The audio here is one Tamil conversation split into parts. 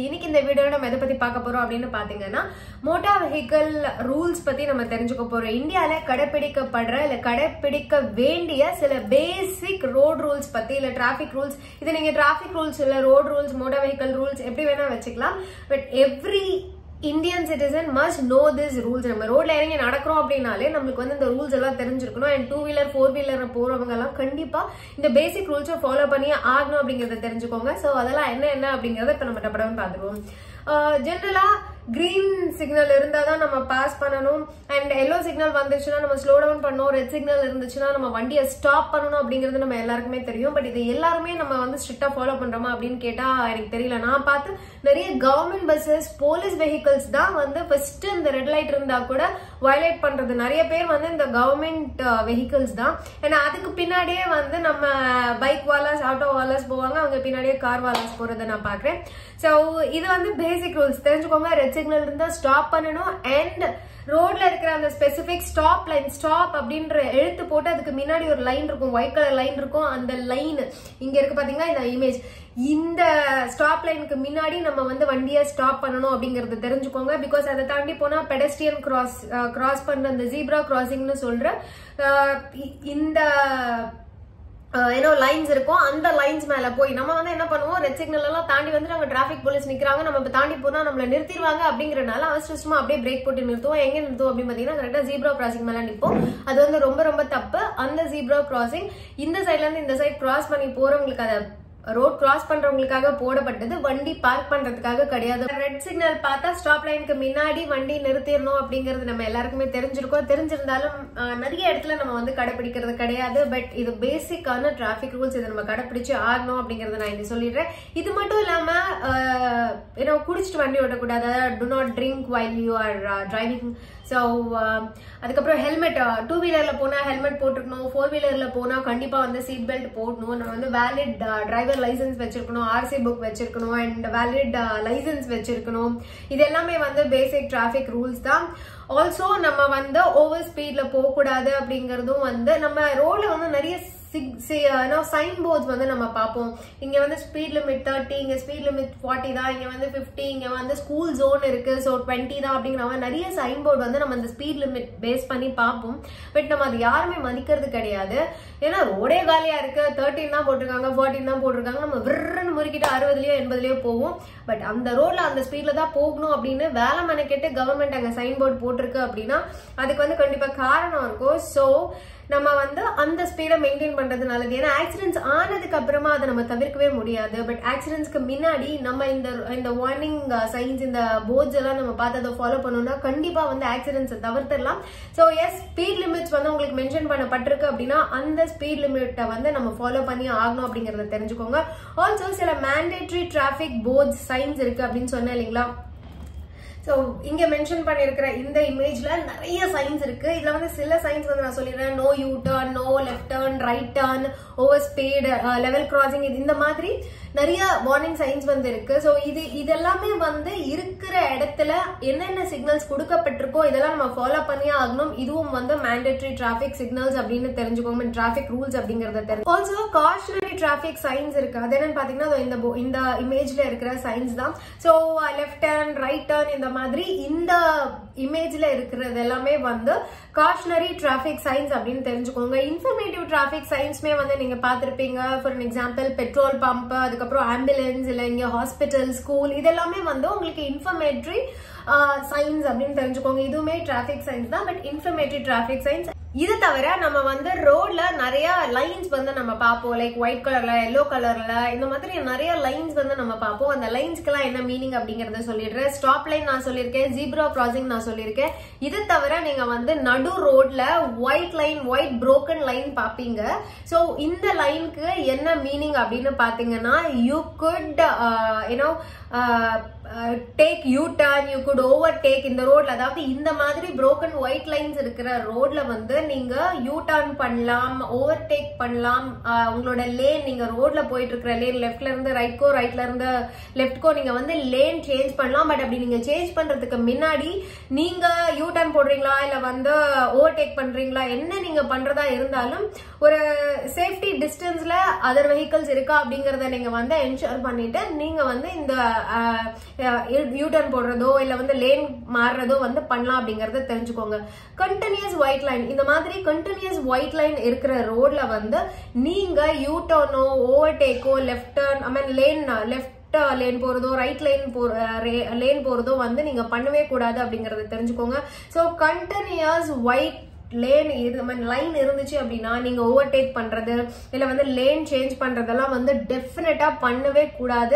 இன்னைக்கு இந்த வீடியோல நம்ம எதை பத்தி பார்க்க போறோம் அப்படின்னு பாத்தீங்கன்னா மோட்டார் வெஹிக்கிள் ரூல்ஸ் பத்தி நம்ம தெரிஞ்சுக்க போறோம் இந்தியால கடைபிடிக்கப்படுற இல்ல கடைபிடிக்க வேண்டிய சில பேசிக் ரோட் ரூல்ஸ் பத்தி இல்ல டிராபிக் ரூல்ஸ் இது நீங்க டிராபிக் ரூல்ஸ் இல்ல road rules motor vehicle rules எப்படி வேணா வச்சுக்கலாம் but every Indian citizen must know this rules நம்ம ரோட்ல இறங்கி நடக்கிறோம் அப்படின்னாலே நம்மளுக்கு வந்து இந்த ரூல்ஸ் எல்லாம் தெரிஞ்சிருக்கணும் and two wheeler four wheeler போறவங்க எல்லாம் கண்டிப்பா இந்த பேசிக் ரூல்ஸை ஃபாலோ பண்ணி ஆகணும் அப்படிங்கறத தெரிஞ்சுக்கோங்க ஸோ அதெல்லாம் என்ன என்ன அப்படிங்கறத இப்ப நம்ம டப்படம் பார்த்துருவோம் ஜென்ரலா கிரீன் சிக்னல் இருந்தா தான் நம்ம பாஸ் பண்ணணும் அண்ட் எல்லோ சிக்னல் வந்துச்சுன்னா நம்ம ஸ்லோ டவுன் பண்ணணும் ரெட் சிக்னல் இருந்துச்சுன்னா நம்ம வண்டியை ஸ்டாப் பண்ணணும் அப்படிங்கிறது நம்ம எல்லாருக்குமே தெரியும் பட் இது எல்லாருமே நம்ம வந்து ஸ்ட்ரிக்டா ஃபாலோ பண்றோமா அப்படின்னு கேட்டா எனக்கு தெரியல நான் பார்த்து நிறைய கவர்மெண்ட் பஸ்ஸஸ் போலீஸ் வெஹிக்கிள்ஸ் தான் வந்து ஃபர்ஸ்ட் இந்த ரெட் லைட் இருந்தா கூட வயலேட் பண்றது நிறைய பேர் வந்து இந்த கவர்மெண்ட் வெஹிக்கிள்ஸ் தான் ஏன்னா அதுக்கு பின்னாடியே வந்து நம்ம பைக் வாலாஸ் ஆட்டோ வாலாஸ் போவாங்க அவங்க பின்னாடியே கார் வாலாஸ் போறதை நான் பாக்குறேன் ஸோ இது வந்து பேசிக் ரூல்ஸ் தெரிஞ்சுக்கோங்க ரெட் சிக்னல் இருந்தா ஸ்டாப் பண்ணணும் அண்ட் ரோட்ல இருக்கிற அந்த ஸ்பெசிபிக் ஸ்டாப் லைன் ஸ்டாப் அப்படின்ற எழுத்து போட்டு அதுக்கு முன்னாடி ஒரு லைன் இருக்கும் ஒயிட் கலர் லைன் இருக்கும் அந்த லைன் இங்க இருக்கு பாத்தீங்களா இந்த இமேஜ் இந்த ஸ்டாப் லைனுக்கு முன்னாடி நம்ம வந்து வண்டியை ஸ்டாப் பண்ணணும் அப்படிங்கறத தெரிஞ்சுக்கோங்க பிகாஸ் அதை தாண்டி போனா பெடஸ்ட்ரியன் கிராஸ் கிராஸ் பண்ற அந்த ஜீப்ரா கிராசிங்னு சொல்ற இந்த ஏன்னோ லைன்ஸ் இருக்கும் அந்த லைன்ஸ் மேல போய் நம்ம வந்து என்ன பண்ணுவோம் ரெட் சிக்னல் எல்லாம் தாண்டி வந்து நம்ம டிராபிக் போலீஸ் நிக்கிறாங்க நம்ம இப்ப தாண்டி போனா நம்மள நிறுத்திடுவாங்க அப்படிங்கறனால அவசரமா அப்படியே பிரேக் போட்டு நிறுத்துவோம் எங்க நிறுத்துவோம் அப்படின்னு பாத்தீங்கன்னா கரெக்டா ஜீப்ரா கிராசிங் மேல நிப்போம் அது வந்து ரொம்ப ரொம்ப தப்பு அந்த ஜீப்ரா கிராசிங் இந்த சைட்ல இருந்து இந்த சைட் கிராஸ் பண்ணி போறவங்களுக்கு அதை ரோட் கிராஸ் பண்றவங்களுக்காக போடப்பட்டது வண்டி பார்க் பண்றதுக்காக கிடையாது ரெட் சிக்னல் பார்த்தா ஸ்டாப் லைனுக்கு முன்னாடி வண்டி நிறுத்திடணும் அப்படிங்கிறது நம்ம எல்லாருக்குமே தெரிஞ்சிருக்கோம் தெரிஞ்சிருந்தாலும் நிறைய இடத்துல நம்ம வந்து கடைபிடிக்கிறது கிடையாது பட் இது பேசிக்கான டிராபிக் ரூல்ஸ் இதை நம்ம கடைபிடிச்சு ஆகணும் அப்படிங்கறத நான் இங்க சொல்லிடுறேன் இது மட்டும் இல்லாம ஏன்னா குடிச்சிட்டு வண்டி ஓட்டக்கூடாது do not drink while you are driving so அதுக்கப்புறம் ஹெல்மெட் டூ வீலர்ல போனா ஹெல்மெட் போட்டுக்கணும் ஃபோர் வீலர்ல போனா கண்டிப்பா வந்து சீட் பெல்ட் போடணும் நம்ம வந்து வேலிட் டிரைவர் லைசன்ஸ் வச்சிருக்கணும் ஆர்சி புக் வச்சிருக்கணும் அண்ட் வேலிட் லைசன்ஸ் வச்சிருக்கணும் இது எல்லாமே வந்து பேசிக் டிராபிக் ரூல்ஸ் தான் ஆல்சோ நம்ம வந்து ஓவர் ஸ்பீட்ல போகக்கூடாது அப்படிங்கறதும் வந்து நம்ம ரோட்ல வந்து நிறைய சைன் போர்ட்ஸ் வந்து நம்ம பார்ப்போம் இங்க வந்து ஸ்பீட் லிமிட் தேர்ட்டி இங்க ஸ்பீட் லிமிட் ஃபார்ட்டி தான் இங்க வந்து பிப்டி இங்க வந்து ஸ்கூல் ஜோன் இருக்கு ஸோ டுவெண்ட்டி தான் அப்படிங்கிற மாதிரி நிறைய சைன் போர்டு வந்து நம்ம இந்த ஸ்பீட் லிமிட் பேஸ் பண்ணி பார்ப்போம் பட் நம்ம அது யாருமே மதிக்கிறது கிடையாது ஏன்னா ரோடே காலியா இருக்கு தேர்ட்டின் தான் போட்டிருக்காங்க ஃபார்ட்டின் தான் போட்டிருக்காங்க நம்ம விருன்னு முறுக்கிட்டு அறுபதுலயோ எண்பதுலயோ போவோம் பட் அந்த ரோட்ல அந்த ஸ்பீட்ல தான் போகணும் அப்படின்னு வேலை மெனக்கெட்டு கவர்மெண்ட் அங்க சைன் போர்டு போட்டிருக்கு அப்படின்னா அதுக்கு வந்து கண்டிப்பா காரணம் இருக்கும் ஸோ நம்ம வந்து அந்த ஸ்பீடை மெயின்டைன் பண்றது நல்லது ஏன்னா ஆக்சிடென்ட்ஸ் ஆனதுக்கு அப்புறமா அதை நம்ம தவிர்க்கவே முடியாது பட் ஆக்சிடென்ட்ஸ்க்கு முன்னாடி நம்ம இந்த இந்த வார்னிங் சைன்ஸ் இந்த போர்ட்ஸ் எல்லாம் நம்ம பார்த்து அதை ஃபாலோ பண்ணோம்னா கண்டிப்பா வந்து ஆக்சிடென்ட்ஸை தவிர்த்திடலாம் ஸோ எஸ் ஸ்பீட் லிமிட்ஸ் வந்து உங்களுக்கு மென்ஷன் பண்ணப்பட்டிருக்கு அப்படின்னா அந்த ஸ்பீட் லிமிட்டை வந்து நம்ம ஃபாலோ பண்ணி ஆகணும் அப்படிங்கறத தெரிஞ்சுக்கோங்க ஆல்சோ சில மேண்டேட்ரி டிராபிக் போர்ட்ஸ் சைன்ஸ் இருக்கு அப்படின்னு சொன்னேன் இல்லைங்களா ஸோ இங்க மென்ஷன் பண்ணிருக்கிற இந்த இமேஜ்ல நிறைய சைன்ஸ் இருக்கு இதுல வந்து சில சைன்ஸ் வந்து நான் சொல்லிடுறேன் no U turn no left turn right turn over speed level crossing இந்த மாதிரி நிறைய வார்னிங் சைன்ஸ் வந்து இருக்கு ஸோ இது இதெல்லாமே வந்து இருக்கிற இடத்துல என்னென்ன சிக்னல்ஸ் கொடுக்கப்பட்டிருக்கோ இதெல்லாம் நம்ம ஃபாலோ பண்ணியே ஆகணும் இதுவும் வந்து மேண்டேட்டரி டிராபிக் சிக்னல்ஸ் அப்படின்னு தெரிஞ்சுக்கோங்க டிராபிக் ரூல்ஸ் அப்படிங்கறத தெரியும் ஆல்சோ காஷனரி டிராபிக் சைன்ஸ் இருக்கு அது என்னன்னு பாத்தீங்கன்னா இந்த இந்த இமேஜ்ல இருக்கிற சைன்ஸ் தான் so left turn right turn இந்த மாதிரி இந்த இமேஜ்ல இருக்கிறது எல்லாமே வந்து காஷனரி டிராபிக் சைன்ஸ் அப்படின்னு தெரிஞ்சுக்கோங்க இன்ஃபர்மேட்டிவ் டிராபிக் சைன்ஸ்மே வந்து நீங்க பாத்திருப்பீங்க ஃபார் எக்ஸாம்பிள் பெட்ரோல் பம்ப் அதுக்கப்புறம் ஆம்புலன்ஸ் இல்ல இங்க ஹாஸ்பிட்டல் ஸ்கூல் இதெல்லாமே வந்து உங்களுக்கு இன்ஃபர்மேட்டரி சைன்ஸ் அப்படின்னு தெரிஞ்சுக்கோங்க இதுவுமே டிராபிக் சைன்ஸ் தான் பட் இன்ஃபர்மேட்டரி டிராபிக் சைன்ஸ் இது தவிர நம்ம வந்து ரோட்ல நிறைய லைன்ஸ் வந்து நம்ம பார்ப்போம் லைக் ஒயிட் கலர்ல எல்லோ கலர்ல இந்த மாதிரி நிறைய லைன்ஸ் வந்து நம்ம பார்ப்போம் அந்த லைன்ஸ்க்கெல்லாம் என்ன மீனிங் அப்படிங்கறத சொல்லிடுறேன் ஸ்டாப் லைன் நான் சொல்லியிருக்கேன் ஜீப்ரா கிராசிங் நான் சொல்லியிருக்கேன் இது தவிர நீங்க வந்து நடு ரோட்ல white line white broken line பாப்பீங்க ஸோ இந்த லைனுக்கு என்ன மீனிங் அப்படின்னு பாத்தீங்கன்னா you could you know take U turn you could overtake இந்த ரோட்ல அதாவது இந்த மாதிரி புரோக்கன் ஒயிட் லைன்ஸ் இருக்கிற ரோட்ல வந்து நீங்க யூ டர்ன் பண்ணலாம் ஓவர் டேக் பண்ணலாம் உங்களோட லேன் நீங்க ரோட்ல போயிட்டு இருக்கிற லேன் லெஃப்ட்ல இருந்து ரைட்கோ ரைட்ல இருந்து லெஃப்ட்கோ நீங்க வந்து லேன் சேஞ்ச் பண்ணலாம் பட் அப்படி நீங்க சேஞ்ச் பண்றதுக்கு முன்னாடி நீங்க யூ டர்ன் போடுறீங்களா இல்ல வந்து ஓவர் டேக் பண்றீங்களா என்ன நீங்க பண்றதா இருந்தாலும் ஒரு சேஃப்டி டிஸ்டன்ஸ்ல அதர் வெஹிக்கல்ஸ் இருக்கா அப்படிங்கறத நீங்க வந்து என்ஷூர் பண்ணிட்டு நீங்க வந்து இந்த யூட்டர்ன் போடுறதோ இல்ல வந்து லேன் மாறுறதோ வந்து பண்ணலாம் அப்படிங்கறத தெரிஞ்சுக்கோங்க கண்டினியூஸ் ஒயிட் லைன் இந்த மாதிரி கண்டினியூஸ் ஒயிட் லைன் இருக்கிற ரோட்ல வந்து நீங்க யூ டர்னோ ஓவர்டேக்கோ left turn I mean lane left lane போறதோ ரைட் லைன் போற லேன் போறதோ வந்து நீங்க பண்ணவே கூடாது அப்படிங்கறத தெரிஞ்சுக்கோங்க ஸோ கண்டினியூஸ் ஒயிட் லேன் இது லைன் இருந்துச்சு அப்படின்னா நீங்க ஓவர்டேக் பண்றது இல்ல வந்து லேன் சேஞ்ச் பண்றதெல்லாம் வந்து டெஃபினட்டா பண்ணவே கூடாது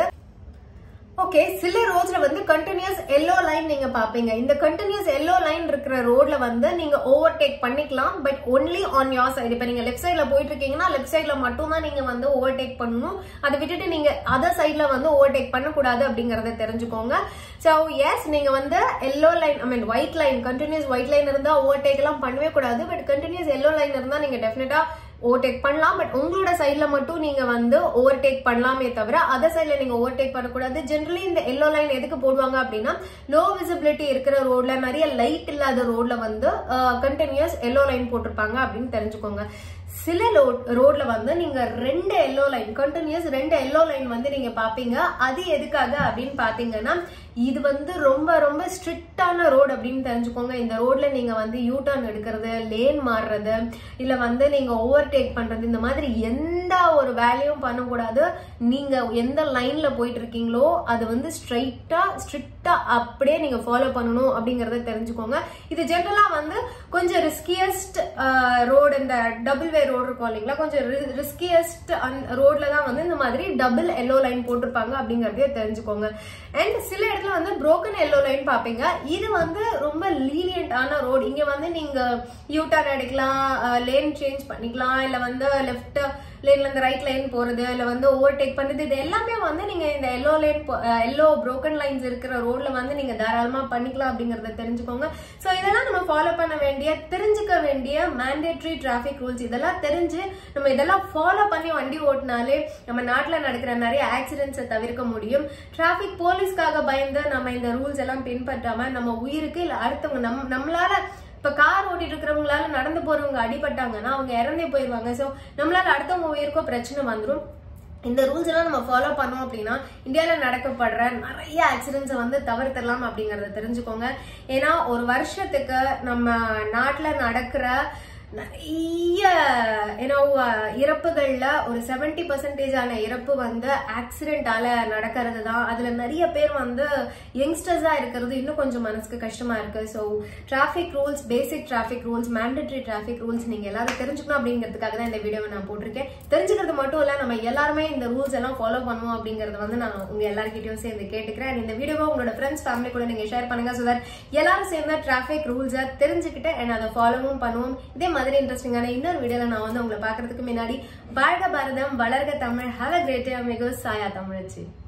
ஓகே சில ரோட்ஸ்ல வந்து கண்டினியூஸ் எல்லோ லைன் நீங்க பாப்பீங்க இந்த கண்டினியூஸ் எல்லோ லைன் இருக்கிற ரோட்ல வந்து நீங்க ஓவர்டேக் பண்ணிக்கலாம் but only on your side இப்ப நீங்க லெஃப்ட் சைட்ல போயிட்டு இருக்கீங்கன்னா லெஃப்ட் சைட்ல மட்டும் தான் நீங்க வந்து ஓவர்டேக் பண்ணணும் அதை விட்டுட்டு நீங்க அதர் சைட்ல வந்து ஓவர்டேக் பண்ணக்கூடாது அப்படிங்கறத தெரிஞ்சுக்கோங்க ஸோ எஸ் நீங்க வந்து yellow line I mean white line continuous white line இருந்தா ஓவர்டேக் எல்லாம் பண்ணவே கூடாது பட் கண்டினியூஸ் எல்லோ லைன் இருந்தா நீங்க டெஃபினட்டா ஓவர்டேக் பண்ணலாம் பட் உங்களோட சைட்ல மட்டும் நீங்க வந்து ஓவர்டேக் பண்ணலாமே தவிர அதர் சைட்ல நீங்க ஓவர்டேக் பண்ணக்கூடாது ஜென்ரலி இந்த எல்லோ லைன் எதுக்கு போடுவாங்க அப்படின்னா லோ விசிபிலிட்டி இருக்கிற ரோட்ல நிறைய லைட் இல்லாத ரோட்ல வந்து கண்டினியூஸ் எல்லோ லைன் போட்டிருப்பாங்க அப்படின்னு தெரிஞ்சுக்கோங்க சில ரோட்ல வந்து நீங்க ரெண்டு எல்லோ லைன் கண்டினியூஸ் ரெண்டு எல்லோ லைன் வந்து நீங்க பாப்பீங்க அது எதுக்காக அப்படின்னு பாத்தீங்கன்னா இது வந்து ரொம்ப ரொம்ப ஸ்ட்ரிக்டான ரோடு அப்படின்னு தெரிஞ்சுக்கோங்க இந்த ரோட்ல நீங்க வந்து யூ டர்ன் எடுக்கிறது லேன் மாறுறது இல்ல வந்து நீங்க ஓவர்டேக் பண்றது இந்த மாதிரி எந்த ஒரு வேலையும் பண்ணக்கூடாது நீங்க எந்த லைன்ல போயிட்டு இருக்கீங்களோ அது வந்து ஸ்ட்ரைட்டா ஸ்ட்ரிக்டா அப்படியே நீங்க ஃபாலோ பண்ணணும் அப்படிங்கறத தெரிஞ்சுக்கோங்க இது ஜென்ரலா வந்து கொஞ்சம் ரிஸ்கியஸ்ட் ரோடு இந்த டபுள் வே ரோடு இருக்கும் இல்லைங்களா கொஞ்சம் ரிஸ்கியஸ்ட் ரோட்ல தான் வந்து இந்த மாதிரி டபுள் எல்லோ லைன் போட்டிருப்பாங்க அப்படிங்கறதே தெரிஞ்சுக்கோங்க அண்ட் சில இடத்துல வந்து broken எல்லோ லைன் பாப்பீங்க இது வந்து ரொம்ப லீனியன்டான ரோடு இங்க வந்து நீங்க யூ டர்ன் அடிக்கலாம் லேன் சேஞ்ச் பண்ணிக்கலாம் இல்ல வந்து லெஃப்ட் லேன்ல இருந்து ரைட் லைன் போறது இல்ல வந்து ஓவர்டேக் பண்றது இது எல்லாமே வந்து நீங்க இந்த yellow line yellow broken lines இருக்கிற ரோட்ல வந்து நீங்க தாராளமா பண்ணிக்கலாம் அப்படிங்கறத தெரிஞ்சுக்கோங்க சோ இதெல்லாம் நம்ம ஃபாலோ பண்ண வேண்டிய தெரிஞ்சுக்க வேண்டிய மேண்டேட்ரி டிராபிக் ரூல்ஸ் இதெல்லாம் தெரிஞ்சு நம்ம இதெல்லாம் ஃபாலோ பண்ணி வண்டி ஓட்டினாலே நம்ம நாட்டுல நடக்கிற நிறைய ஆக்சிடென்ட்ஸை தவிர்க்க முடியும் டிராபிக் போலீஸ்க்காக பயந்து நம்ம இந்த ரூல்ஸ் எல்லாம் பின்பற்றாம நம்ம உயிருக்கு இல்ல அடுத்தவங்க நம் நம்மளால இப்ப கார் ஓட்டிட்டு இருக்கிறவங்களால நடந்து போறவங்க அடிபட்டாங்கன்னா அவங்க இறந்தே போயிருவாங்க சோ நம்மளால அடுத்தவங்க உயிருக்கோ பிரச்சனை வந்துரும் இந்த ரூல்ஸ் எல்லாம் நம்ம ஃபாலோ பண்ணோம் அப்படின்னா இந்தியால நடக்கப்படுற நிறைய ஆக்சிடென்ட்ஸை வந்து தவிர்த்திடலாம் அப்படிங்கறத தெரிஞ்சுக்கோங்க ஏன்னா ஒரு வருஷத்துக்கு நம்ம நாட்டுல நடக்கிற நிறைய ஏன்னோ இறப்புகள்ல ஒரு செவன்டி பர்சன்டேஜான இறப்பு வந்து ஆக்சிடென்டால நடக்கிறது தான் அதுல நிறைய பேர் வந்து யங்ஸ்டர்ஸா இருக்கிறது இன்னும் கொஞ்சம் மனசுக்கு கஷ்டமா இருக்கு so traffic rules basic traffic rules mandatory traffic rules நீங்க எல்லாரும் தெரிஞ்சுக்கணும் அப்படிங்கிறதுக்காக தான் இந்த வீடியோவை நான் போட்டிருக்கேன் தெரிஞ்சுக்கிறது மட்டும் இல்ல நம்ம எல்லாருமே இந்த ரூல்ஸ் எல்லாம் ஃபாலோ பண்ணுவோம் அப்படிங்கறத வந்து நான் உங்க எல்லார்கிட்டயும் சேர்ந்து கேட்டுக்கிறேன் And இந்த வீடியோவை உங்களோட ஃப்ரெண்ட்ஸ் ஃபேமிலி கூட நீங்க ஷேர் பண்ணுங்க ஸோ தட் எல்லாரும் சேர்ந்து டிராஃபிக் ரூல்ஸை தெரிஞ்சுக்கிட்டு and அதை ஃபாலோவும் பண்ணுவோம் இதே மாதிரி இன்ட்ரெஸ்டிங்கான இன்னொரு வீடியோல நான் வந்து உங்களை பாக்குறதுக்கு முன்னாடி வாழ்க பாரதம் வளர்க தமிழ் ஹாவ் அ கிரேட் மிகு சாயா தமிழச்சி